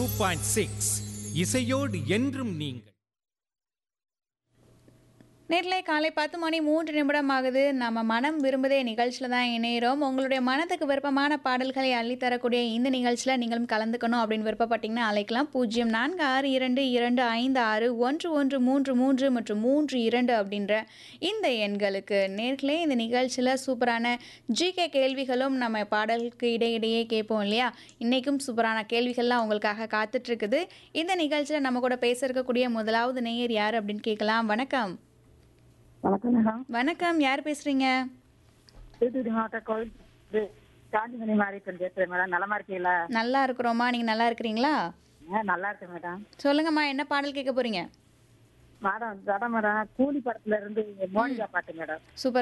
point six இசையோடு என்றும் நீங்கள் நேரிலே காலை பத்து மணி மூன்று நிமிடம் ஆகுது நம்ம மனம் விரும்புதே நிகழ்ச்சியில் தான் இணையிறோம் உங்களுடைய மனதுக்கு விருப்பமான பாடல்களை அள்ளித்தரக்கூடிய இந்த நிகழ்ச்சியில் நீங்களும் கலந்துக்கணும் அப்படின்னு விருப்பப்பட்டீங்கன்னா அழைக்கலாம் பூஜ்ஜியம் நான்கு ஆறு இரண்டு இரண்டு ஐந்து ஆறு ஒன்று ஒன்று மூன்று மூன்று மற்றும் மூன்று இரண்டு அப்படின்ற இந்த எண்களுக்கு நேர்களே இந்த நிகழ்ச்சியில் சூப்பரான ஜிகே கேள்விகளும் நம்ம பாடலுக்கு இடையிடையே கேட்போம் இல்லையா இன்றைக்கும் சூப்பரான கேள்விகள்லாம் உங்களுக்காக காத்துட்ருக்குது இந்த நிகழ்ச்சியில் நம்ம கூட பேச இருக்கக்கூடிய முதலாவது நேயர் யார் அப்படின்னு கேட்கலாம் வணக்கம் வணக்கம் மேடம் வணக்கம் யார் பேசுறீங்க தூத்துக்குடி மாவட்ட கோவில் இது காந்திமணி மாரியப்பன் பேசுறேன் மேடம் நலமா இருக்கீங்களா நல்லா இருக்கிறோமா நீங்க நல்லா இருக்கிறீங்களா ஆ, நல்லா இருக்கேன் மேடம் சொல்லுங்கம்மா என்ன பாடல் கேட்க போறீங்க மேடம் தட மேடம் கூலி படத்துல இருந்து மோனிகா பாட்டு மேடம் சூப்பர்